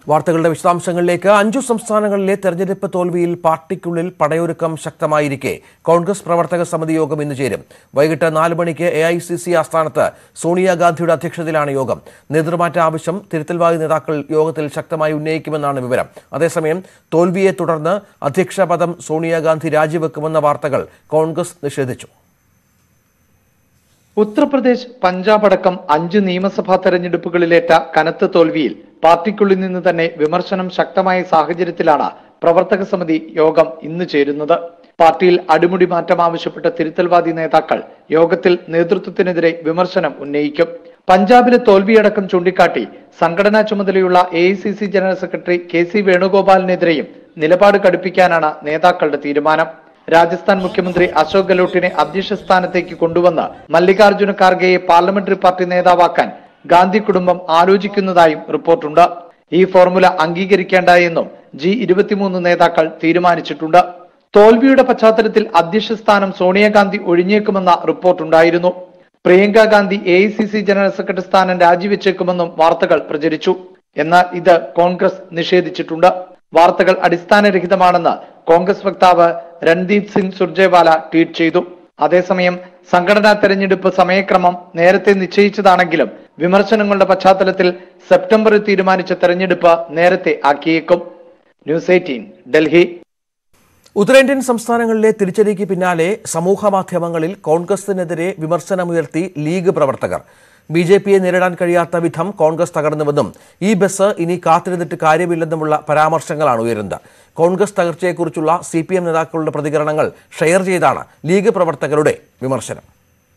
വാർത്തകളുടെ വിശദാംശങ്ങളിലേക്ക് അഞ്ചു സംസ്ഥാനങ്ങളിലെ തെരഞ്ഞെടുപ്പ് തോൽവിയിൽ പാർട്ടിക്കുള്ളിൽ പടയൊരുക്കം ശക്തമായിരിക്കെ കോൺഗ്രസ് പ്രവർത്തക സമിതി യോഗം ഇന്ന് ചേരും വൈകിട്ട് നാല് മണിക്ക് എ ഐ സി സി ആസ്ഥാനത്ത് സോണിയാഗാന്ധിയുടെ അധ്യക്ഷതയിലാണ് യോഗം നേതൃമാറ്റ ആവശ്യം തിരുത്തൽവാദി നേതാക്കൾ യോഗത്തിൽ ശക്തമായി ഉന്നയിക്കുമെന്നാണ് വിവരം അതേസമയം തോൽവിയെ തുടർന്ന് അധ്യക്ഷ പദം സോണിയാഗാന്ധി രാജിവെക്കുമെന്ന വാർത്തകൾ കോൺഗ്രസ് നിഷേധിച്ചു ഉത്തർപ്രദേശ് പഞ്ചാബ് അടക്കം അഞ്ച് നിയമസഭാ തെരഞ്ഞെടുപ്പുകളിലേറ്റ കനത്ത തോൽവിയിൽ പാർട്ടിക്കുള്ളിൽ നിന്ന് തന്നെ വിമർശനം ശക്തമായ സാഹചര്യത്തിലാണ് പ്രവർത്തക സമിതി യോഗം ഇന്ന് ചേരുന്നത് പാർട്ടിയിൽ അടിമുടി മാറ്റം ആവശ്യപ്പെട്ട തിരുത്തൽവാദി നേതാക്കൾ യോഗത്തിൽ നേതൃത്വത്തിനെതിരെ വിമർശനം ഉന്നയിക്കും പഞ്ചാബിലെ തോൽവിയടക്കം ചൂണ്ടിക്കാട്ടി സംഘടനാ ചുമതലയുള്ള A general secretary K C വേണുഗോപാലിനെതിരെയും നിലപാട് കടുപ്പിക്കാനാണ് നേതാക്കളുടെ തീരുമാനം രാജസ്ഥാൻ മുഖ്യമന്ത്രി അശോക് ഗെഹ്ലോട്ടിനെ അധ്യക്ഷ സ്ഥാനത്തേക്ക് കൊണ്ടുവന്ന് മല്ലികാർജുന ഖാർഗെയെ പാർലമെന്ററി പാർട്ടി നേതാവാക്കാൻ ഗാന്ധി കുടുംബം ആലോചിക്കുന്നതായും റിപ്പോർട്ടുണ്ട് ഈ ഫോർമുല അംഗീകരിക്കേണ്ട എന്നും ജി ഇരുപത്തിമൂന്ന് നേതാക്കൾ തീരുമാനിച്ചിട്ടുണ്ട് തോൽവിയുടെ പശ്ചാത്തലത്തിൽ അധ്യക്ഷ സ്ഥാനം സോണിയാഗാന്ധി ഒഴിഞ്ഞേക്കുമെന്ന റിപ്പോർട്ടുണ്ടായിരുന്നു പ്രിയങ്ക ഗാന്ധി എ ജനറൽ സെക്രട്ടറി സ്ഥാനം രാജിവെച്ചേക്കുമെന്നും വാർത്തകൾ പ്രചരിച്ചു എന്നാൽ ഇത് കോൺഗ്രസ് നിഷേധിച്ചിട്ടുണ്ട് വാർത്തകൾ അടിസ്ഥാനരഹിതമാണെന്ന് കോൺഗ്രസ് വക്താവ് രൺദീപ് സിംഗ് സുർജേവാല ട്വീറ്റ് ചെയ്തു അതേസമയം സംഘടനാ തെരഞ്ഞെടുപ്പ് സമയക്രമം നേരത്തെ നിശ്ചയിച്ചതാണെങ്കിലും വിമർശനങ്ങളുടെ പശ്ചാത്തലത്തിൽ സെപ്റ്റംബറിൽ തീരുമാനിച്ച തെരഞ്ഞെടുപ്പ് നേരത്തെ ആക്കിയേക്കും ന്യൂസ് എയ്റ്റീൻ ഡൽഹി ഉത്തരേന്ത്യൻ സംസ്ഥാനങ്ങളിലെ തിരിച്ചടിക്ക് പിന്നാലെ സമൂഹ മാധ്യമങ്ങളിൽ കോൺഗ്രസിനെതിരെ വിമർശനമുയർത്തി ലീഗ് പ്രവർത്തകർ ബി ജെ പിയെ നേരിടാൻ കഴിയാത്ത വിധം കോൺഗ്രസ് തകർന്നുവെന്നും ഈ ബസ് ഇനി കാത്തിരുന്നിട്ട് കാര്യമില്ലെന്നുമുള്ള പരാമർശങ്ങളാണ് ഉയരുന്നത് കോൺഗ്രസ് തകർച്ചയെക്കുറിച്ചുള്ള സി പി എം നേതാക്കളുടെ പ്രതികരണങ്ങൾ ഷെയർ ചെയ്താണ് ലീഗ് പ്രവർത്തകരുടെ വിമർശനം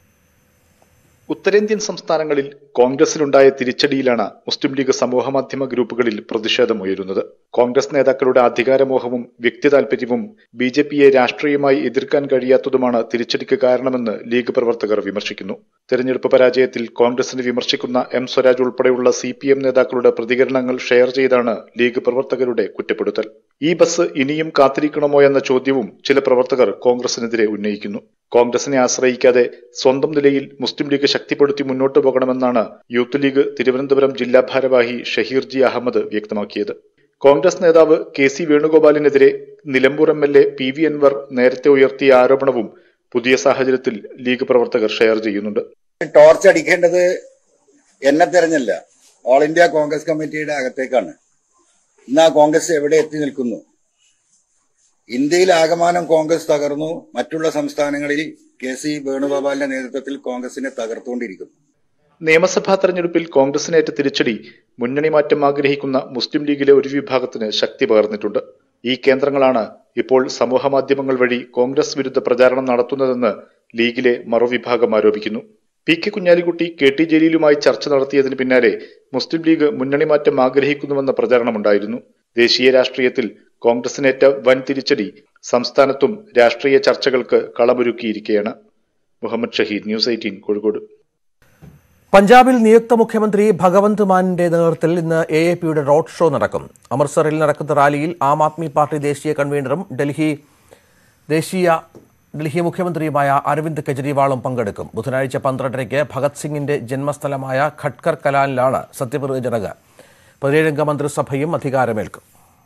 ഉത്തരേന്ത്യൻ സംസ്ഥാനങ്ങളിൽ കോൺഗ്രസിലുണ്ടായ തിരിച്ചടിയിലാണ് മുസ്ലിം ലീഗ് സമൂഹമാധ്യമ ഗ്രൂപ്പുകളിൽ പ്രതിഷേധമുയരുന്നത് കോൺഗ്രസ് നേതാക്കളുടെ അധികാരമോഹവും വ്യക്തി താൽപര്യവും ബി ജെ പിയെ രാഷ്ട്രീയമായി എതിർക്കാൻ കഴിയാത്തതുമാണ് തിരിച്ചടിക്ക് കാരണമെന്ന് ലീഗ് പ്രവർത്തകർ വിമർശിക്കുന്നു തെരഞ്ഞെടുപ്പ് പരാജയത്തിൽ കോൺഗ്രസിനെ വിമർശിക്കുന്ന എം സ്വരാജ് ഉൾപ്പെടെയുള്ള സി പി എം നേതാക്കളുടെ പ്രതികരണങ്ങൾ ഷെയർ ചെയ്താണ് ലീഗ് പ്രവർത്തകരുടെ കുറ്റപ്പെടുത്തൽ ഈ ബസ് ഇനിയും കാത്തിരിക്കണമോ എന്ന ചോദ്യവും ചില പ്രവർത്തകർ കോൺഗ്രസിനെതിരെ ഉന്നയിക്കുന്നു കോൺഗ്രസിനെ ആശ്രയിക്കാതെ സ്വന്തം നിലയിൽ മുസ്ലിം ലീഗ് ശക്തിപ്പെടുത്തി മുന്നോട്ടു പോകണമെന്നാണ് യൂത്ത് ലീഗ് തിരുവനന്തപുരം ജില്ലാ ഭാരവാഹി ഷഹീർ ജി അഹമ്മദ് വ്യക്തമാക്കിയത് കോൺഗ്രസ് നേതാവ് കെ സി വേണുഗോപാലിനെതിരെ Nilambur M L A P V Anvar നേരത്തെ ഉയർത്തിയ ആരോപണവും പുതിയ സാഹചര്യത്തിൽ ലീഗ് പ്രവർത്തകർ ഷെയർ ചെയ്യുന്നുണ്ട് ടോർച്ച് അടിക്കേണ്ടത് എന്നെ തെരഞ്ഞല്ല ഓൾ ഇന്ത്യ കോൺഗ്രസ് കമ്മിറ്റിയുടെ അകത്തേക്കാണ് ഇന്ന് ആ കോൺഗ്രസ് എവിടെ എത്തി നിൽക്കുന്നു ഇന്ത്യയിൽ ആകമാനം കോൺഗ്രസ് തകർന്നു മറ്റുള്ള സംസ്ഥാനങ്ങളിൽ കെ സി വേണുഗോപാലിന്റെ നേതൃത്വത്തിൽ കോൺഗ്രസിനെ തകർത്തുകൊണ്ടിരിക്കുന്നു നിയമസഭാ തെരഞ്ഞെടുപ്പിൽ കോൺഗ്രസിനേറ്റ തിരിച്ചടി മുന്നണി മാറ്റം ആഗ്രഹിക്കുന്ന മുസ്ലിം ലീഗിലെ ഒരു വിഭാഗത്തിന് ശക്തി പകർന്നിട്ടുണ്ട് ഈ കേന്ദ്രങ്ങളാണ് ഇപ്പോൾ സമൂഹ മാധ്യമങ്ങൾ വഴി കോൺഗ്രസ് വിരുദ്ധ പ്രചാരണം നടത്തുന്നതെന്ന് ലീഗിലെ മറുവിഭാഗം ആരോപിക്കുന്നു P K Kunhalikutty K T ജലീലുമായി ചർച്ച നടത്തിയതിന് പിന്നാലെ മുസ്ലിം ലീഗ് മുന്നണി മാറ്റം ആഗ്രഹിക്കുന്നുവെന്ന പ്രചാരണമുണ്ടായിരുന്നു ദേശീയ രാഷ്ട്രീയത്തിൽ കോൺഗ്രസിനേറ്റ വൻ തിരിച്ചടി സംസ്ഥാനത്തും രാഷ്ട്രീയ ചർച്ചകൾക്ക് കളമൊരുക്കിയിരിക്കുകയാണ് മുഹമ്മദ് ഷഹീദ് ന്യൂസ് എയ്റ്റീൻ കോഴിക്കോട് പഞ്ചാബിൽ നിയുക്ത മുഖ്യമന്ത്രി ഭഗവന്ത് മാനിന്റെ നേതൃത്വത്തിൽ ഇന്ന് എ എ പിയുടെ റോഡ് ഷോ നടക്കും അമൃത്സറിൽ നടക്കുന്ന റാലിയിൽ ആം ആദ്മി പാർട്ടി ദേശീയ കൺവീനറും ഡൽഹി ദേശീയ ഡൽഹി മുഖ്യമന്ത്രിയുമായ അരവിന്ദ് കെജ്രിവാളും പങ്കെടുക്കും ബുധനാഴ്ച പന്ത്രണ്ടരയ്ക്ക് ഭഗത് സിംഗിന്റെ ജന്മസ്ഥലമായ ഖട്കർ കലാനിലാണ് സത്യപ്രതിജ്ഞ ചടങ്ങ് പതിനേഴംഗ മന്ത്രിസഭയും അധികാരമേൽക്കും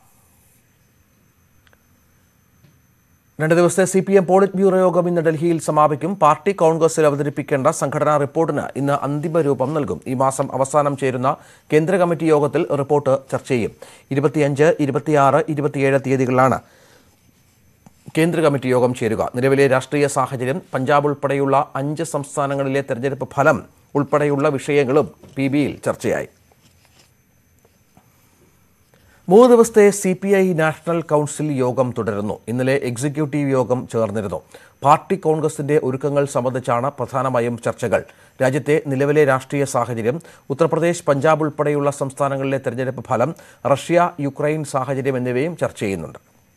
രണ്ട് ദിവസത്തെ C P M polit bureau യോഗം ഇന്ന് ഡൽഹിയിൽ സമാപിക്കും പാർട്ടി കോൺഗ്രസിൽ അവതരിപ്പിക്കേണ്ട സംഘടനാ റിപ്പോർട്ടിന് ഇന്ന് അന്തിമ രൂപം നൽകും ഈ മാസം അവസാനം ചേരുന്ന കേന്ദ്ര കമ്മിറ്റി യോഗത്തിൽ റിപ്പോർട്ട് ചർച്ച ചെയ്യും ഇരുപത്തിയഞ്ച് ഇരുപത്തിയാറ് ഇരുപത്തിയേഴ് തീയതികളിലാണ് കേന്ദ്ര കമ്മിറ്റി യോഗം ചേരുക നിലവിലെ രാഷ്ട്രീയ സാഹചര്യം പഞ്ചാബ് ഉൾപ്പെടെയുള്ള അഞ്ച് സംസ്ഥാനങ്ങളിലെ തെരഞ്ഞെടുപ്പ് ഫലം ഉൾപ്പെടെയുള്ള വിഷയങ്ങളും പി ബിയിൽ ചർച്ചയായി മൂന്ന് ദിവസത്തെ C P I national council യോഗം തുടരുന്നു ഇന്നലെ എക്സിക്യൂട്ടീവ് യോഗം ചേർന്നിരുന്നു പാർട്ടി കോൺഗ്രസിന്റെ ഒരുക്കങ്ങൾ സംബന്ധിച്ചാണ് പ്രധാനമായും ചർച്ചകൾ രാജ്യത്തെ നിലവിലെ രാഷ്ട്രീയ സാഹചര്യം ഉത്തർപ്രദേശ് പഞ്ചാബ് ഉൾപ്പെടെയുള്ള സംസ്ഥാനങ്ങളിലെ തെരഞ്ഞെടുപ്പ് ഫലം റഷ്യ യുക്രൈൻ സാഹചര്യം എന്നിവയും ചർച്ച ചെയ്യുന്നുണ്ട്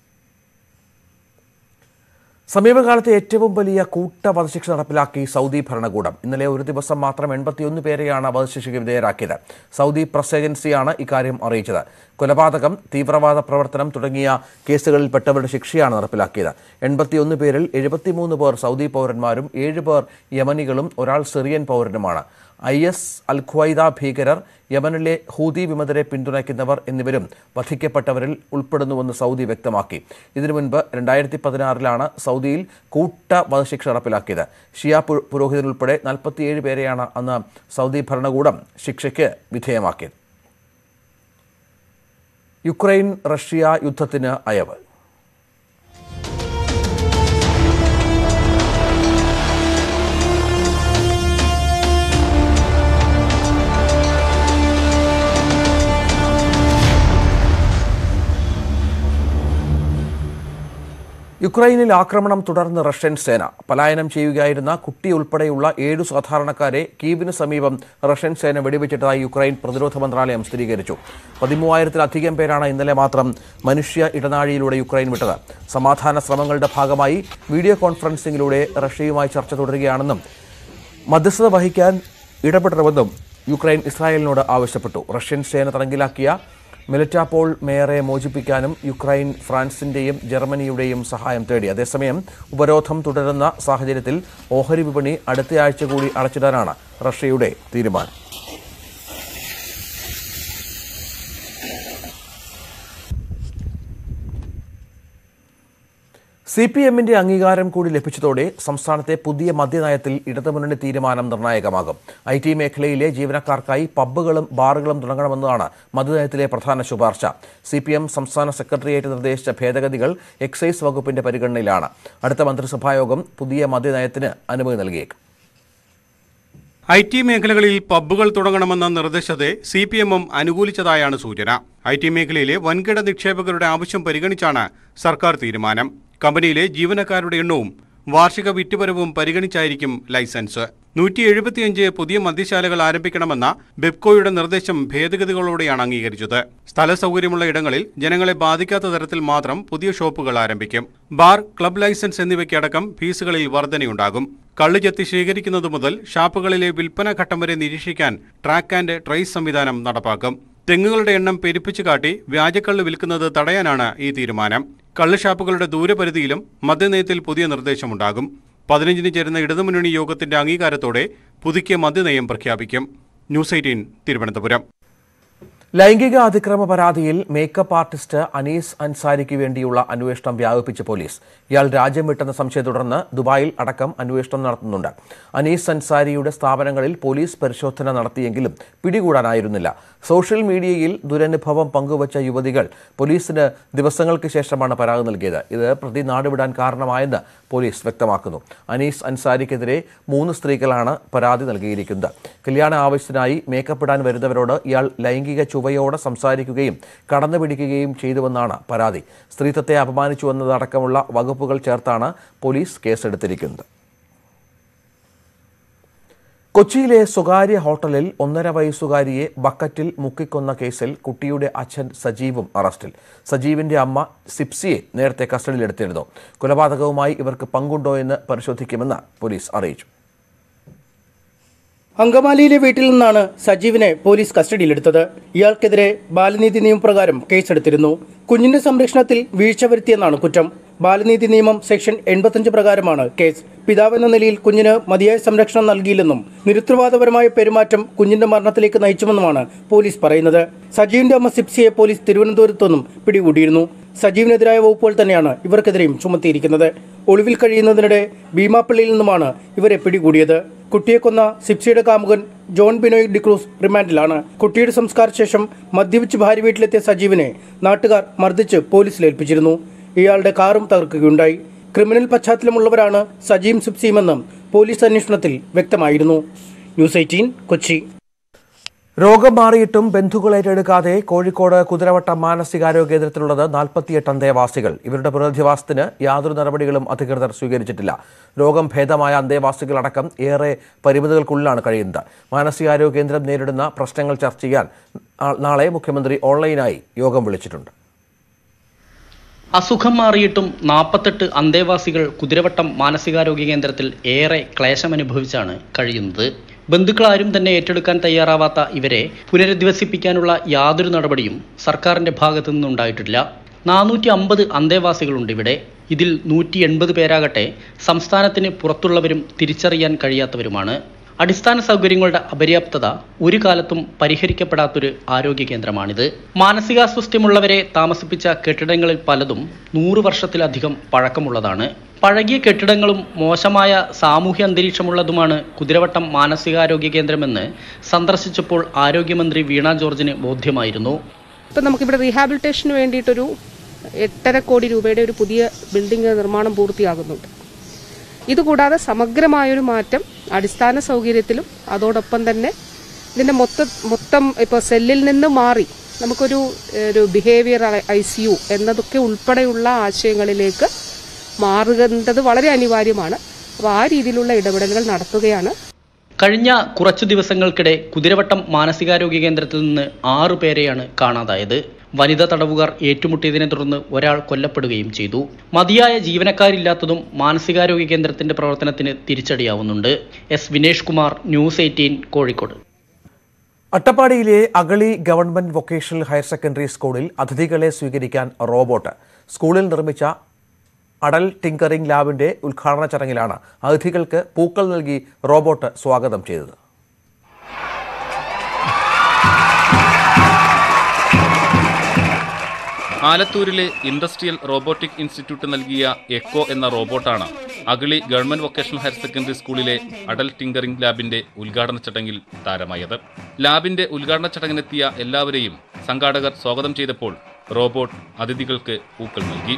സമീപകാലത്തെ ഏറ്റവും വലിയ കൂട്ട വധശിക്ഷ നടപ്പിലാക്കി സൗദി ഭരണകൂടം ഇന്നലെ ഒരു ദിവസം മാത്രം എൺപത്തിയൊന്ന് പേരെയാണ് വധശിക്ഷയ്ക്ക് വിധേയരാക്കിയത് സൗദി പ്രസ് ഏജൻസിയാണ് ഇക്കാര്യം അറിയിച്ചത് കൊലപാതകം തീവ്രവാദ പ്രവർത്തനം തുടങ്ങിയ കേസുകളിൽപ്പെട്ടവരുടെ ശിക്ഷയാണ് നടപ്പിലാക്കിയത് എൺപത്തിയൊന്ന് പേരിൽ എഴുപത്തിമൂന്ന് പേർ സൗദി പൗരന്മാരും ഏഴ് പേർ യമനികളും ഒരാൾ സിറിയൻ പൗരനുമാണ് ഐ എസ് അൽ ഖ്വൈദ ഭീകരർ യമനിലെ ഹൂതി വിമതരെ പിന്തുണയ്ക്കുന്നവർ എന്നിവരും വധിക്കപ്പെട്ടവരിൽ ഉൾപ്പെടുന്നുവെന്ന് സൗദി വ്യക്തമാക്കി ഇതിനു മുൻപ് രണ്ടായിരത്തി പതിനാറിലാണ് സൗദിയിൽ കൂട്ട വധശിക്ഷ നടപ്പിലാക്കിയത് ഷിയ പു- പുരോഹിതരുൾപ്പെടെ നാൽപ്പത്തിയേഴ് പേരെയാണ് അന്ന് സൗദി ഭരണകൂടം ശിക്ഷയ്ക്ക് വിധേയമാക്കിയത് യുക്രൈൻ റഷ്യ യുദ്ധത്തിന് അയവ് യുക്രൈനിൽ ആക്രമണം തുടർന്ന് റഷ്യൻ സേന പലായനം ചെയ്യുകയായിരുന്ന കുട്ടി ഉൾപ്പെടെയുള്ള ഏഴു സാധാരണക്കാരെ കീവിന് സമീപം റഷ്യൻ സേന വെടിവെച്ചിട്ടതായി യുക്രൈൻ പ്രതിരോധ മന്ത്രാലയം സ്ഥിരീകരിച്ചു പതിമൂവായിരത്തിലധികം പേരാണ് ഇന്നലെ മാത്രം മനുഷ്യ ഇടനാഴിയിലൂടെ യുക്രൈൻ വിട്ടത് സമാധാന ശ്രമങ്ങളുടെ ഭാഗമായി വീഡിയോ കോൺഫറൻസിംഗിലൂടെ റഷ്യയുമായി ചർച്ച തുടരുകയാണെന്നും മധ്യസ്ഥത വഹിക്കാൻ ഇടപെടണമെന്നും യുക്രൈൻ ഇസ്രായേലിനോട് ആവശ്യപ്പെട്ടു റഷ്യൻ സേന തടങ്കിലാക്കിയ മെലറ്റാപോൾ മേയറെ മോചിപ്പിക്കാനും യുക്രൈൻ ഫ്രാൻസിന്റെയും ജർമ്മനിയുടെയും സഹായം തേടി അതേസമയം ഉപരോധം തുടരുന്ന സാഹചര്യത്തിൽ ഓഹരി വിപണി അടുത്തയാഴ്ച കൂടി അടച്ചിടാനാണ് റഷ്യയുടെ തീരുമാനം സി പി എമ്മിന്റെ അംഗീകാരം കൂടി ലഭിച്ചതോടെ സംസ്ഥാനത്തെ പുതിയ മദ്യനയത്തിൽ ഇടതുമുന്നണി തീരുമാനം നിർണായകമാകും ഐ ടി മേഖലയിലെ ജീവനക്കാർക്കായി പബ്ബുകളും ബാറുകളും തുടങ്ങണമെന്നതാണ് മദ്യനയത്തിലെ പ്രധാന ശുപാർശ സി പി എം സംസ്ഥാന സെക്രട്ടേറിയറ്റ് നിർദ്ദേശിച്ച ഭേദഗതികൾ എക്സൈസ് വകുപ്പിന്റെ പരിഗണനയിലാണ് അടുത്ത മന്ത്രിസഭായോഗം പുതിയ മദ്യനയത്തിന് അനുമതി നൽകിയേക്കും ഐ ടി മേഖലകളിൽ പബ്ബുകൾ തുടങ്ങണമെന്ന നിർദ്ദേശത്തെ സി പി എമ്മും അനുകൂലിച്ചതായാണ് സൂചന ഐ ടി മേഖലയിലെ വൻകിട നിക്ഷേപകരുടെ ആവശ്യം പരിഗണിച്ചാണ് സർക്കാർ തീരുമാനം കമ്പനിയിലെ ജീവനക്കാരുടെ എണ്ണവും വാർഷിക വിറ്റുവരവും പരിഗണിച്ചായിരിക്കും ലൈസൻസ് നൂറ്റി എഴുപത്തിയഞ്ച് പുതിയ മദ്യശാലകൾ ആരംഭിക്കണമെന്ന ബെപ്കോയുടെ നിർദ്ദേശം ഭേദഗതികളോടെയാണ് അംഗീകരിച്ചത് സ്ഥല സൗകര്യമുള്ള ഇടങ്ങളിൽ ജനങ്ങളെ ബാധിക്കാത്ത തരത്തിൽ മാത്രം പുതിയ ഷോപ്പുകൾ ആരംഭിക്കും ബാർ ക്ലബ് ലൈസൻസ് എന്നിവയ്ക്കടക്കം ഫീസുകളിൽ വർധനയുണ്ടാകും കള്ള് ചെത്തി ശേഖരിക്കുന്നത് മുതൽ ഷാപ്പുകളിലെ വിൽപ്പന ഘട്ടം വരെ നിരീക്ഷിക്കാൻ ട്രാക്ക് ആൻഡ് ട്രേസ് സംവിധാനം നടപ്പാക്കും തെങ്ങുകളുടെ എണ്ണം പെരുപ്പിച്ചു കാട്ടി വ്യാജക്കള്ള് വിൽക്കുന്നത് തടയാനാണ് ഈ തീരുമാനം കള്ള് ഷാപ്പുകളുടെ ദൂരപരിധിയിലും മദ്യനയത്തിൽ പുതിയ നിർദ്ദേശമുണ്ടാകും പതിനഞ്ചിന് ചേരുന്ന ഇടതുമുന്നണി യോഗത്തിന്റെ അംഗീകാരത്തോടെ പുതുക്കിയ മദ്യനയം പ്രഖ്യാപിക്കും ന്യൂസ് എയ്റ്റീൻ തിരുവനന്തപുരം ലൈംഗിക അതിക്രമ പരാതിയിൽ മേക്കപ്പ് ആർട്ടിസ്റ്റ് അനീസ് അൻസാരിക്ക് വേണ്ടിയുള്ള അന്വേഷണം വ്യാപിപ്പിച്ച പോലീസ് ഇയാൾ രാജ്യം വിട്ടെന്ന സംശയം തുടർന്ന് ദുബായിൽ അടക്കം അന്വേഷണം നടത്തുന്നുണ്ട് അനീസ് അൻസാരിയുടെ സ്ഥാപനങ്ങളിൽ പോലീസ് പരിശോധന നടത്തിയെങ്കിലും പിടികൂടാനായിരുന്നില്ല സോഷ്യൽ മീഡിയയിൽ ദുരനുഭവം പങ്കുവച്ച യുവതികൾ പോലീസിന് ദിവസങ്ങൾക്ക് ശേഷമാണ് പരാതി നൽകിയത് ഇത് പ്രതി നാടുവിടാൻ കാരണമായെന്ന് പോലീസ് വ്യക്തമാക്കുന്നു അനീസ് അൻസാരിക്കെതിരെ മൂന്ന് സ്ത്രീകളാണ് പരാതി നൽകിയിരിക്കുന്നത് കല്യാണ ആവശ്യത്തിനായി മേക്കപ്പ് ഇടാൻ വരുന്നവരോട് ഇയാൾ ലൈംഗിക ചുവയോടെ സംസാരിക്കുകയും കടന്നുപിടിക്കുകയും ചെയ്തുവെന്നാണ് പരാതി സ്ത്രീത്വത്തെ അപമാനിച്ചുവെന്നതടക്കമുള്ള വകുപ്പുകൾ ചേർത്താണ് പോലീസ് കേസെടുത്തിരിക്കുന്നത് കൊച്ചിയിലെ സ്വകാര്യ ഹോട്ടലിൽ ഒന്നര വയസ്സുകാരിയെ ബക്കറ്റിൽ മുക്കിക്കൊന്ന കേസിൽ കുട്ടിയുടെ അച്ഛൻ സജീവും അറസ്റ്റിൽ സജീവിന്റെ അമ്മ സിപ്സിയെ നേരത്തെ കസ്റ്റഡിയിലെടുത്തിരുന്നു കൊലപാതകവുമായി ഇവർക്ക് പങ്കുണ്ടോ എന്ന് പരിശോധിക്കുമെന്ന് പോലീസ് അറിയിച്ചു അങ്കമാലിയിലെ വീട്ടിൽ നിന്നാണ് സജീവിനെ പോലീസ് കസ്റ്റഡിയിലെടുത്തത് ഇയാൾക്കെതിരെ ബാലനീതി നിയമപ്രകാരം കേസെടുത്തിരുന്നു കുഞ്ഞിന്റെ സംരക്ഷണത്തിൽ വീഴ്ച വരുത്തിയെന്നാണ് കുറ്റം ബാലനീതി നിയമം സെക്ഷൻ എൺപത്തഞ്ച് പ്രകാരമാണ് കേസ് പിതാവെന്ന നിലയിൽ കുഞ്ഞിന് മതിയായ സംരക്ഷണം നൽകിയില്ലെന്നും നിരുത്തരവാദപരമായ പെരുമാറ്റം കുഞ്ഞിന്റെ മരണത്തിലേക്ക് നയിച്ചുവെന്നുമാണ് പോലീസ് പറയുന്നത് സജീവിന്റെ അമ്മ സിപ്സിയെ പോലീസ് തിരുവനന്തപുരത്തു നിന്നും പിടികൂടിയിരുന്നു സജീവിനെതിരായ വകുപ്പുകൾ തന്നെയാണ് ഇവർക്കെതിരെയും ചുമത്തിയിരിക്കുന്നത് ഒളിവിൽ കഴിയുന്നതിനിടെ ഭീമാപ്പള്ളിയിൽ നിന്നുമാണ് ഇവരെ പിടികൂടിയത് കുട്ടിയെ കൊന്ന സിപ്സിയുടെ കാമുകൻ ജോൺ ബിനോയ് ഡിക്രൂസ് റിമാൻഡിലാണ് കുട്ടിയുടെ സംസ്കാര ശേഷം മദ്യപിച്ച് ഭാര്യ വീട്ടിലെത്തിയ സജീവിനെ നാട്ടുകാർ മർദ്ദിച്ച് പോലീസിൽ ഏൽപ്പിച്ചിരുന്നു ഇയാളുടെ കാറും തകർക്കുകയുണ്ടായി ക്രിമിനൽ പശ്ചാത്തലമുള്ളവരാണ് സജീം സിപ്സിയുമെന്നും പോലീസ് അന്വേഷണത്തിൽ വ്യക്തമായിരുന്നു ന്യൂസ് എയ്റ്റീൻ കൊച്ചി രോഗം മാറിയിട്ടും ബന്ധുക്കൾ ഏറ്റെടുക്കാതെ കോഴിക്കോട് കുതിരവട്ടം മാനസികാരോഗ്യ കേന്ദ്രത്തിലുള്ളത് നാൽപ്പത്തിയെട്ട് അന്തേവാസികൾ ഇവരുടെ പുനരധിവാസത്തിന് യാതൊരു നടപടികളും അധികൃതർ സ്വീകരിച്ചിട്ടില്ല രോഗം ഭേദമായ അന്തേവാസികളടക്കം ഏറെ പരിമിതികൾക്കുള്ളിലാണ് കഴിയുന്നത് മാനസികാരോഗ്യ കേന്ദ്രം നേരിടുന്ന പ്രശ്നങ്ങൾ ചർച്ച ചെയ്യാൻ നാ- നാളെ മുഖ്യമന്ത്രി ഓൺലൈനായി യോഗം വിളിച്ചിട്ടുണ്ട് അസുഖം മാറിയിട്ടും നാൽപ്പത്തെട്ട് അന്തേവാസികൾ കുതിരവട്ടം മാനസികാരോഗ്യ കേന്ദ്രത്തിൽ ഏറെ ക്ലേശമനുഭവിച്ചാണ് കഴിയുന്നത് ബന്ധുക്കളാരും തന്നെ ഏറ്റെടുക്കാൻ തയ്യാറാവാത്ത ഇവരെ പുനരധിവസിപ്പിക്കാനുള്ള യാതൊരു നടപടിയും സർക്കാരിന്റെ ഭാഗത്തു നിന്നുണ്ടായിട്ടില്ല നാനൂറ്റി അമ്പത് അന്തേവാസികളുണ്ട് ഇവിടെ ഇതിൽ നൂറ്റി എൺപത് പേരാകട്ടെ സംസ്ഥാനത്തിന് പുറത്തുള്ളവരും തിരിച്ചറിയാൻ കഴിയാത്തവരുമാണ് അടിസ്ഥാന സൗകര്യങ്ങളുടെ അപര്യാപ്തത ഒരു കാലത്തും പരിഹരിക്കപ്പെടാത്തൊരു ആരോഗ്യ കേന്ദ്രമാണിത് മാനസികാസ്വസ്ഥ്യമുള്ളവരെ താമസിപ്പിച്ച കെട്ടിടങ്ങളിൽ പലതും നൂറ് വർഷത്തിലധികം പഴക്കമുള്ളതാണ് പഴകിയ കെട്ടിടങ്ങളും മോശമായ സാമൂഹ്യ അന്തരീക്ഷമുള്ളതുമാണ് കുതിരവട്ടം മാനസികാരോഗ്യ കേന്ദ്രമെന്ന് സന്ദർശിച്ചപ്പോൾ ആരോഗ്യമന്ത്രി വീണ ജോർജിന് ബോധ്യമായിരുന്നു ഇപ്പം നമുക്കിവിടെ റീഹാബിലിറ്റേഷന് വേണ്ടിയിട്ടൊരു എട്ടര കോടി രൂപയുടെ ഒരു പുതിയ ബിൽഡിംഗ് നിർമ്മാണം പൂർത്തിയാകുന്നുണ്ട് ഇതുകൂടാതെ സമഗ്രമായൊരു മാറ്റം അടിസ്ഥാന സൗകര്യത്തിലും അതോടൊപ്പം തന്നെ ഇതിൻ്റെ മൊത്ത മൊത്തം ഇപ്പോൾ സെല്ലിൽ നിന്ന് മാറി നമുക്കൊരു ഒരു ബിഹേവിയർ ഐ സി യു എന്നതൊക്കെ ഉൾപ്പെടെയുള്ള ആശയങ്ങളിലേക്ക് മാറുന്നത് വളരെ അനിവാര്യമാണ് അപ്പോൾ ആ രീതിയിലുള്ള ഇടപെടലുകൾ നടത്തുകയാണ് കഴിഞ്ഞ കുറച്ചു ദിവസങ്ങൾക്കിടെ കുതിരവട്ടം മാനസികാരോഗ്യ കേന്ദ്രത്തിൽ നിന്ന് ആറു പേരെയാണ് കാണാതായത് വനിതാ തടവുകാർ ഏറ്റുമുട്ടിയതിനെ തുടർന്ന് ഒരാൾ കൊല്ലപ്പെടുകയും ചെയ്തു മതിയായ ജീവനക്കാരില്ലാത്തതും മാനസികാരോഗ്യ കേന്ദ്രത്തിന്റെ പ്രവർത്തനത്തിന് തിരിച്ചടിയാവുന്നുണ്ട് S Vinesh Kumar news eighteen Kozhikode അട്ടപ്പാടിയിലെ Agali government vocational higher secondary സ്കൂളിൽ അതിഥികളെ സ്വീകരിക്കാൻ റോബോട്ട് സ്കൂളിൽ നിർമ്മിച്ച അടൽ ടിങ്കറിംഗ് ലാബിന്റെ ഉദ്ഘാടന ചടങ്ങിലാണ് അതിഥികൾക്ക് പൂക്കൾ നൽകി റോബോട്ട് സ്വാഗതം ചെയ്തത് ആലത്തൂരിലെ ഇൻഡസ്ട്രിയൽ റോബോട്ടിക് ഇൻസ്റ്റിറ്റ്യൂട്ട് നൽകിയ എക്കോ എന്ന റോബോട്ടാണ് Agali government vocational higher secondary സ്കൂളിലെ അഡൽ ടിങ്കറിംഗ് ലാബിന്റെ ഉദ്ഘാടന ചടങ്ങിൽ താരമായത് ലാബിന്റെ ഉദ്ഘാടന ചടങ്ങിനെത്തിയ എല്ലാവരെയും സംഘാടകർ സ്വാഗതം ചെയ്തപ്പോൾ റോബോട്ട് അതിഥികൾക്ക് പൂക്കൾ നൽകി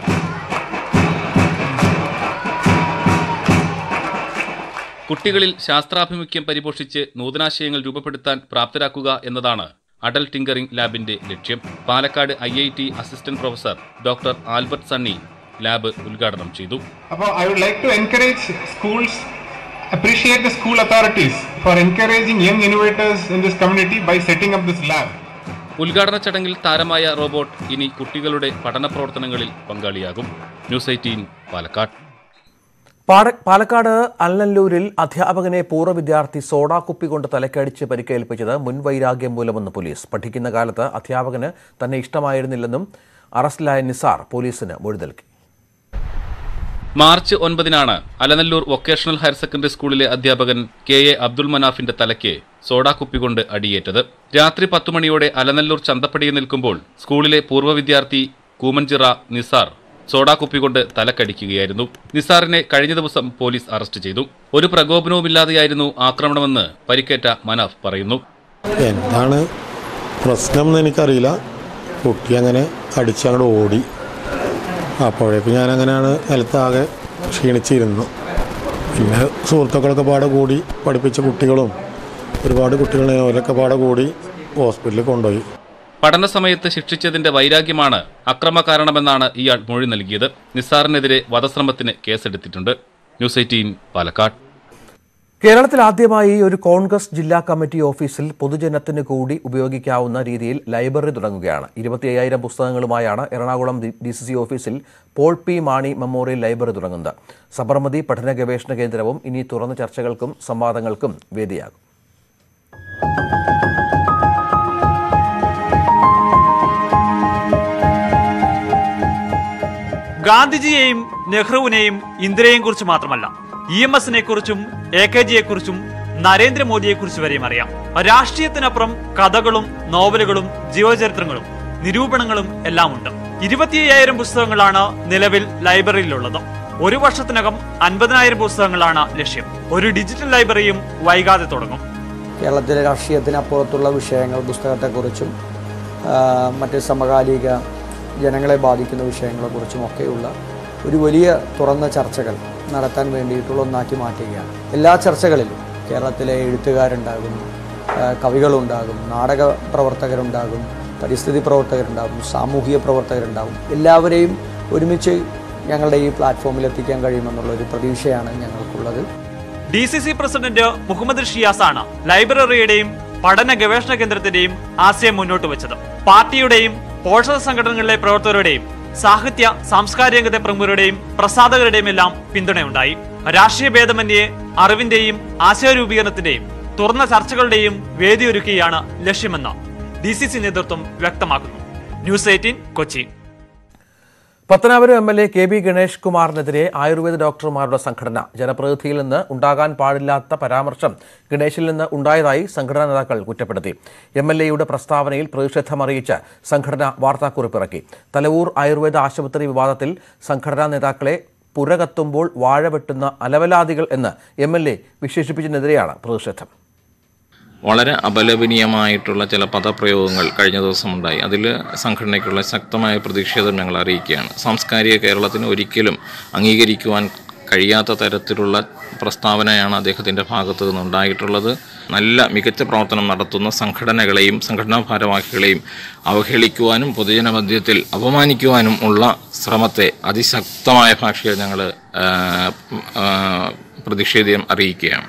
കുട്ടികളിൽ ശാസ്ത്രാഭിമുഖ്യം പരിപോഷിച്ച് നൂതനാശയങ്ങൾ രൂപപ്പെടുത്താൻ പ്രാപ്തരാക്കുക എന്നതാണ് അഡൽ ടിങ്കറിംഗ് ലാബിന്റെ ലക്ഷ്യം Palakkad I I T assistant professor doctor Albert Sunny lab ഉദ്ഘാടനം ചെയ്തു അപ്പോൾ I would like to encourage schools appreciate the school authorities for encouraging young innovators in this community by setting up this lab. ഉദ്ഘാടന ചടങ്ങിൽ താരമായ robot ഇനി കുട്ടികളുടെ പഠന പ്രവർത്തനങ്ങളിൽ പങ്കാളിയാകും ന്യൂസ് എയ്റ്റീൻ പാലക്കാട് പാട- പാലക്കാട് അല്ലല്ലൂരിൽ അധ്യാപകനെ പൂർവ്വ വിദ്യാർത്ഥി സോഡാ കുപ്പി കൊണ്ട് തലക്കടിച്ച് പരിക്കേൽപ്പിച്ചത് മുൻവൈരാഗ്യം മൂലമെന്ന് പോലീസ് പഠിക്കുന്ന കാലത്ത് അധ്യാപകന് തന്നെ ഇഷ്ടമായിരുന്നില്ലെന്നും അറസ്റ്റിലായ നിസാർ പോലീസിന് മൊഴി നൽകി മാർച്ച് ഒൻപതിനാണ് അലനല്ലൂർ വൊക്കേഷണൽ ഹയർ സെക്കൻഡറി സ്കൂളിലെ അധ്യാപകൻ കെ എ അബ്ദുൾ മനാഫിന്റെ തലയ്ക്ക് സോഡാ കുപ്പി കൊണ്ട് അടിയേറ്റത് രാത്രി പത്തു മണിയോടെ അലനല്ലൂർ ചന്തപ്പടിയിൽ നിൽക്കുമ്പോൾ സ്കൂളിലെ പൂർവ്വ വിദ്യാർത്ഥി കൂമൻചിറ നിസാർ സോഡാ കുപ്പി കൊണ്ട് തലക്കടിക്കുകയായിരുന്നു നിസാറിനെ കഴിഞ്ഞ ദിവസം പോലീസ് അറസ്റ്റ് ചെയ്തു ഒരു പ്രകോപനവുമില്ലാതെയായിരുന്നു ആക്രമണമെന്ന് പരിക്കേറ്റ മനാഫ് പറയുന്നു എന്താണ് പ്രശ്നം എന്ന് എനിക്കറിയില്ല കുട്ടി അങ്ങനെ അടിച്ചങ്ങോട്ട് ഓടി അപ്പോഴേക്കും ഞാൻ അങ്ങനെയാണ് നിലത്താകെ ക്ഷീണിച്ചിരുന്നു പിന്നെ സുഹൃത്തുക്കളൊക്കെ പാടെ കൂടി പഠിപ്പിച്ച കുട്ടികളും ഒരുപാട് കുട്ടികളെ അവരൊക്കെ പാടെ കൂടി ഹോസ്പിറ്റലിൽ കൊണ്ടുപോയി പഠന സമയത്ത് ശിക്ഷിച്ചതിന്റെ വൈരാഗ്യമാണ് അക്രമ കാരണമെന്നാണ് ഇയാൾ മൊഴി നൽകിയത് നിസാറിനെതിരെ വധശ്രമത്തിന് കേസെടുത്തിട്ടുണ്ട് ന്യൂസ് എയ്റ്റീൻ പാലക്കാട് കേരളത്തിൽ ആദ്യമായി ഒരു കോൺഗ്രസ് ജില്ലാ കമ്മിറ്റി ഓഫീസിൽ പൊതുജനത്തിന് കൂടി ഉപയോഗിക്കാവുന്ന രീതിയിൽ ലൈബ്രറി തുടങ്ങുകയാണ് ഇരുപത്തി അയ്യായിരം പുസ്തകങ്ങളുമായാണ് എറണാകുളം ഡി സി സി ഓഫീസിൽ Paul P Mani memorial library തുടങ്ങുന്നത് സബർമതി പഠന ഗവേഷണ കേന്ദ്രവും ഇനി തുറന്ന ചർച്ചകൾക്കും സംവാദങ്ങൾക്കും വേദിയാകും ഗാന്ധിജിയെയും നെഹ്റുവിനെയും ഇന്ദിരയെയും കുറിച്ച് മാത്രമല്ല ഇ എം എസിനെ കുറിച്ചും എ കെ ജിയെ കുറിച്ചും നരേന്ദ്രമോദിയെ കുറിച്ച് വരെയും അറിയാം രാഷ്ട്രീയത്തിനപ്പുറം കഥകളും നോവലുകളും ജീവചരിത്രങ്ങളും നിരൂപണങ്ങളും എല്ലാം ഉണ്ട് ഇരുപത്തി അയ്യായിരം പുസ്തകങ്ങളാണ് നിലവിൽ ലൈബ്രറിയിലുള്ളത് ഒരു വർഷത്തിനകം അൻപതിനായിരം പുസ്തകങ്ങളാണ് ലക്ഷ്യം ഒരു ഡിജിറ്റൽ ലൈബ്രറിയും വൈകാതെ തുടങ്ങും കേരളത്തിലെ രാഷ്ട്രീയത്തിനപ്പുറത്തുള്ള വിഷയങ്ങൾ പുസ്തകത്തെക്കുറിച്ചും ആ, മറ്റ് സമകാലിക ജനങ്ങളെ ബാധിക്കുന്ന വിഷയങ്ങളെക്കുറിച്ചുമൊക്കെയുള്ള ഒരു വലിയ തുറന്ന ചർച്ചകൾ നടത്താൻ വേണ്ടിയിട്ടുള്ള ഒന്നാക്കി മാറ്റുകയാണ് എല്ലാ ചർച്ചകളിലും കേരളത്തിലെ എഴുത്തുകാരുണ്ടാകും ആ, കവികളുണ്ടാകും നാടക പ്രവർത്തകരുണ്ടാകും പരിസ്ഥിതി പ്രവർത്തകരുണ്ടാകും സാമൂഹിക പ്രവർത്തകരുണ്ടാകും എല്ലാവരെയും ഒരുമിച്ച് ഞങ്ങളുടെ ഈ പ്ലാറ്റ്ഫോമിൽ എത്തിക്കാൻ കഴിയുമെന്നുള്ള ഒരു പ്രതീക്ഷയാണ് ഞങ്ങൾക്കുള്ളത് D C C president Muhammad Shiyas ആണ് ലൈബ്രറിയുടെയും പഠന ഗവേഷണ കേന്ദ്രത്തിന്റെയും ആശയം മുന്നോട്ട് വെച്ചത് പാർട്ടിയുടെയും പോഷക സംഘടനകളിലെ പ്രവർത്തകരുടെയും സാഹിത്യ സാംസ്കാരിക രംഗത്തെ പ്രമുഖരുടെയും പ്രസാധകരുടെയും എല്ലാം പിന്തുണയുണ്ടായി രാഷ്ട്രീയ ഭേദമന്യേ അറിവിന്റെയും ആശയരൂപീകരണത്തിന്റെയും തുറന്ന ചർച്ചകളുടെയും വേദിയൊരുക്കുകയാണ് ലക്ഷ്യമെന്ന് ഡി സി സി നേതൃത്വം വ്യക്തമാക്കുന്നു news eighteen Kochi Pathanapuram M L A K B Ganesh കുമാറിനെതിരെ ആയുർവേദ ഡോക്ടർമാരുടെ സംഘടന ജനപ്രതിനിധിയിൽ നിന്ന് ഉണ്ടാകാൻ പാടില്ലാത്ത പരാമർശം ഗണേഷിൽ നിന്ന് ഉണ്ടായതായി സംഘടനാ നേതാക്കൾ കുറ്റപ്പെടുത്തി എം എൽ എയുടെ പ്രസ്താവനയിൽ പ്രതിഷേധമറിയിച്ച് സംഘടന വാർത്താക്കുറിപ്പിറക്കി തലവൂർ ആയുർവേദ ആശുപത്രി വിവാദത്തിൽ സംഘടനാ നേതാക്കളെ പുരകത്തുമ്പോൾ വാഴ വെട്ടുന്ന അലവലാദികൾ എന്ന് എം എൽ എ വിശേഷിപ്പിച്ചതിനെതിരെയാണ് പ്രതിഷേധം വളരെ അപലപനീയമായിട്ടുള്ള ചില പദപ്രയോഗങ്ങൾ കഴിഞ്ഞ ദിവസം ഉണ്ടായി അതിൽ സംഘടനയ്ക്കുള്ള ശക്തമായ പ്രതിഷേധം ഞങ്ങൾ അറിയിക്കുകയാണ് സാംസ്കാരിക കേരളത്തിന് ഒരിക്കലും അംഗീകരിക്കുവാൻ കഴിയാത്ത തരത്തിലുള്ള പ്രസ്താവനയാണ് അദ്ദേഹത്തിൻ്റെ ഭാഗത്തു നിന്നുണ്ടായിട്ടുള്ളത് നല്ല മികച്ച പ്രവർത്തനം നടത്തുന്ന സംഘടനകളെയും സംഘടനാ ഭാരവാഹികളെയും അവഹേളിക്കുവാനും പൊതുജനമധ്യത്തിൽ അപമാനിക്കുവാനും ഉള്ള ശ്രമത്തെ അതിശക്തമായ ഭാഷയിൽ ഞങ്ങൾ പ്രതിഷേധം അറിയിക്കുകയാണ്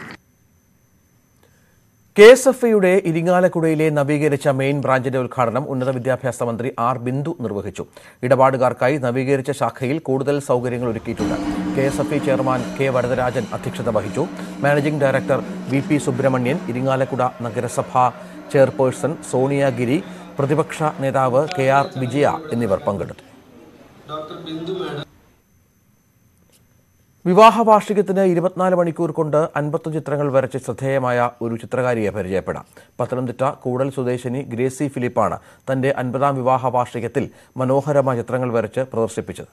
കെ എസ് എഫ് ഐയുടെ ഇരിങ്ങാലക്കുടയിലെ നവീകരിച്ച മെയിൻ ബ്രാഞ്ചിന്റെ ഉദ്ഘാടനം ഉന്നത വിദ്യാഭ്യാസ മന്ത്രി ആർ ബിന്ദു നിർവഹിച്ചു ഇടപാടുകാർക്കായി നവീകരിച്ച ശാഖയിൽ കൂടുതൽ സൗകര്യങ്ങൾ ഒരുക്കിയിട്ടുണ്ട് K S F I chairman K Varadarajan അധ്യക്ഷത വഹിച്ചു managing director V P Subrahmanyan Irinjalakuda നഗരസഭാ ചെയർപേഴ്സൺ സോണിയ ഗിരി പ്രതിപക്ഷ നേതാവ് കെ ആർ വിജയ എന്നിവർ പങ്കെടുത്തു വിവാഹ വാർഷികത്തിന് ഇരുപത്തിനാല് മണിക്കൂർ കൊണ്ട് അൻപത്തൊന്ന് ചിത്രങ്ങൾ വരച്ച് ശ്രദ്ധേയമായ ഒരു ചിത്രകാരിയെ പരിചയപ്പെടാം പത്തനംതിട്ട കൂടൽ സ്വദേശിനി ഗ്രേസി ഫിലിപ്പാണ് തന്റെ അൻപതാം വിവാഹ വാർഷികത്തിൽ മനോഹരമായ ചിത്രങ്ങൾ വരച്ച് പ്രദർശിപ്പിച്ചത്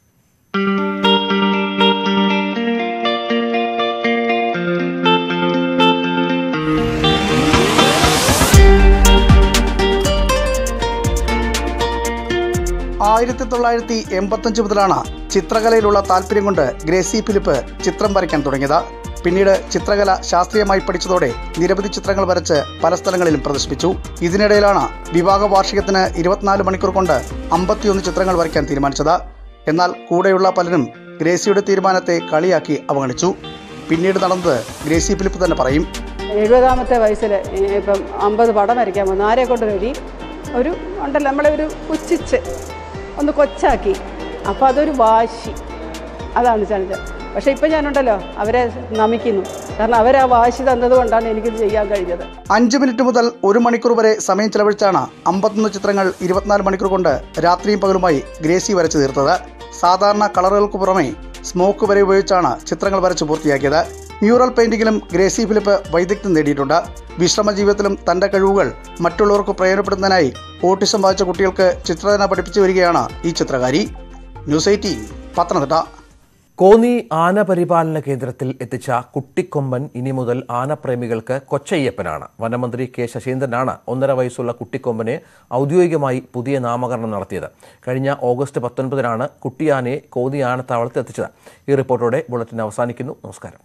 ആയിരത്തി തൊള്ളായിരത്തി എൺപത്തഞ്ച് മുതലാണ് ചിത്രകലയിലുള്ള താല്പര്യം കൊണ്ട് ഗ്രേസി ഫിലിപ്പ് ചിത്രം വരയ്ക്കാൻ തുടങ്ങിയത് പിന്നീട് ചിത്രകല ശാസ്ത്രീയമായി പഠിച്ചതോടെ നിരവധി ചിത്രങ്ങൾ വരച്ച് പല സ്ഥലങ്ങളിലും പ്രദർശിപ്പിച്ചു ഇതിനിടയിലാണ് വിവാഹ വാർഷികത്തിന് ഇരുപത്തിനാല് മണിക്കൂർ കൊണ്ട് അമ്പത്തിയൊന്ന് ചിത്രങ്ങൾ വരയ്ക്കാൻ തീരുമാനിച്ചത് എന്നാൽ കൂടെയുള്ള പലരും ഗ്രേസിയുടെ തീരുമാനത്തെ കളിയാക്കി അവഗണിച്ചു പിന്നീട് നടന്നത് ഗ്രേസി ഫിലിപ്പ് തന്നെ പറയും എഴുപതാമത്തെ വയസ്സിൽ ഇപ്പം അമ്പത് പടം വരയ്ക്കാൻ വന്നു ആരെ കൊണ്ട് വരി ഒരു ഉണ്ടല്ലോ നമ്മളെ ഒരു പുച്ഛിച്ച് ഒന്ന് കൊച്ചാക്കി അപ്പോൾ അതൊരു വാശി അതാണ് ചാനൽ പക്ഷേ ഇപ്പം ഞാനുണ്ടല്ലോ അവരെ നമിക്കുന്നു കാരണം അവർ ആ വാശി തന്നതുകൊണ്ടാണ് എനിക്കിത് ചെയ്യാൻ കഴിഞ്ഞത് അഞ്ച് മിനിറ്റ് മുതൽ ഒരു മണിക്കൂർ വരെ സമയം ചെലവഴിച്ചാണ് അമ്പത്തൊന്ന് ചിത്രങ്ങൾ ഇരുപത്തിനാല് മണിക്കൂർ കൊണ്ട് രാത്രിയും പകലുമായി ഗ്രേസി വരച്ചു തീർത്തത് സാധാരണ കളറുകൾക്ക് പുറമെ സ്മോക്ക് വരെ ഉപയോഗിച്ചാണ് ചിത്രങ്ങൾ വരച്ച് പൂർത്തിയാക്കിയത് മ്യൂറൽ പെയിന്റിങ്ങിലും ഗ്രേസി ഫിലിപ്പ് വൈദഗ്ധ്യം നേടിയിട്ടുണ്ട് വിശ്രമ ജീവിതത്തിലും തന്റെ കഴിവുകൾ മറ്റുള്ളവർക്ക് പ്രയോജനപ്പെടുന്നതിനായി ഓട്ടിസം ബാധിച്ച കുട്ടികൾക്ക് ചിത്രരചന പഠിപ്പിച്ചു വരികയാണ് ഈ ചിത്രകാരി ന്യൂസ് എയ്റ്റീൻ പത്തനംതിട്ട കോന്നി ആന പരിപാലന കേന്ദ്രത്തിൽ എത്തിച്ച കുട്ടിക്കൊമ്പൻ ഇനി മുതൽ ആനപ്രേമികൾക്ക് കൊച്ചയ്യപ്പനാണ് വനമന്ത്രി കെ ശശീന്ദ്രനാണ് ഒന്നര വയസ്സുള്ള കുട്ടിക്കൊമ്പനെ ഔദ്യോഗികമായി പുതിയ നാമകരണം നടത്തിയത് കഴിഞ്ഞ ഓഗസ്റ്റ് പത്തൊൻപതിനാണ് കുട്ടിയാനയെ കോന്നി ആനത്താവളത്തിൽ എത്തിച്ചത് ഈ റിപ്പോർട്ടോടെ ബുള്ളറ്റിൻ അവസാനിക്കുന്നു നമസ്കാരം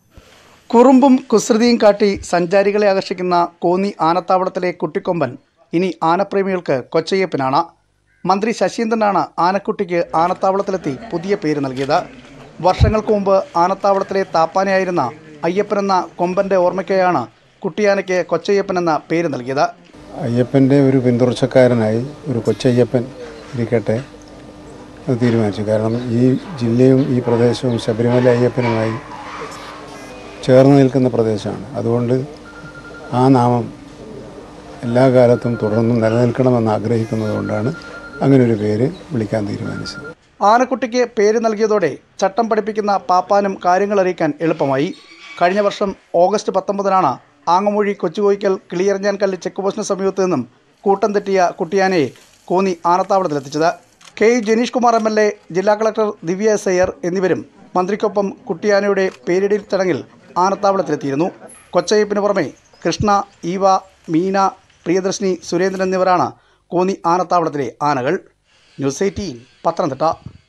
കുറുമ്പും കുസൃതിയും കാട്ടി സഞ്ചാരികളെ ആകർഷിക്കുന്ന കോന്നി ആനത്താവളത്തിലെ കുട്ടിക്കൊമ്പൻ ഇനി ആനപ്രേമികൾക്ക് കൊച്ചയ്യപ്പനാണ് മന്ത്രി ശശീന്ദ്രനാണ് ആനക്കുട്ടിക്ക് ആനത്താവളത്തിലെത്തി പുതിയ പേര് നൽകിയത് വർഷങ്ങൾക്ക് മുമ്പ് ആനത്താവളത്തിലെ താപ്പാനയായിരുന്ന അയ്യപ്പൻ എന്ന കൊമ്പന്റെ ഓർമ്മയ്ക്കായാണ് കുട്ടിയാനയ്ക്ക് കൊച്ചയ്യപ്പൻ എന്ന പേര് നൽകിയത് അയ്യപ്പൻ്റെ ഒരു പിന്തുടർച്ചക്കാരനായി ഒരു കൊച്ചയ്യപ്പൻ ഇരിക്കട്ടെ അത് തീരുമാനിച്ചു കാരണം ഈ ജില്ലയും ഈ പ്രദേശവും ശബരിമല അയ്യപ്പനുമായി ചേർന്ന് നിൽക്കുന്ന പ്രദേശമാണ് അതുകൊണ്ട് ആ നാമം എല്ലാ കാലത്തും തുടർന്നും നിലനിൽക്കണമെന്ന് ആഗ്രഹിക്കുന്നത് കൊണ്ടാണ് അങ്ങനെ ഒരു പേര് വിളിക്കാൻ തീരുമാനിച്ചത് ആനക്കുട്ടിക്ക് പേര് നൽകിയതോടെ ചട്ടം പഠിപ്പിക്കുന്ന പാപ്പാനും കാര്യങ്ങൾ അറിയിക്കാൻ എളുപ്പമായി കഴിഞ്ഞ വർഷം ഓഗസ്റ്റ് പത്തൊമ്പതിനാണ് ആങ്ങമൂഴി കൊച്ചുകോയിക്കൽ കിളിയറിഞ്ഞാൻകല്ല് ചെക്ക് പോസ്റ്റിന് സമീപത്ത് നിന്നും കൂട്ടം തെറ്റിയ കുട്ടിയാനയെ കോന്നി ആനത്താവളത്തിലെത്തിച്ചത് K E Janeesh Kumar M L A ജില്ലാ കളക്ടർ ദിവ്യ എസ് അയ്യർ എന്നിവരും മന്ത്രിക്കൊപ്പം കുട്ടിയാനയുടെ പേരിടൽ ചടങ്ങിൽ ആനത്താവളത്തിലെത്തിയിരുന്നു കൊച്ചയ്യപ്പിന് പുറമെ കൃഷ്ണ ഈവ മീന പ്രിയദർശിനി സുരേന്ദ്രൻ എന്നിവരാണ് കോന്നി ആനത്താവളത്തിലെ ആനകൾ ന്യൂസ് എയ്റ്റീൻ പത്തനംതിട്ട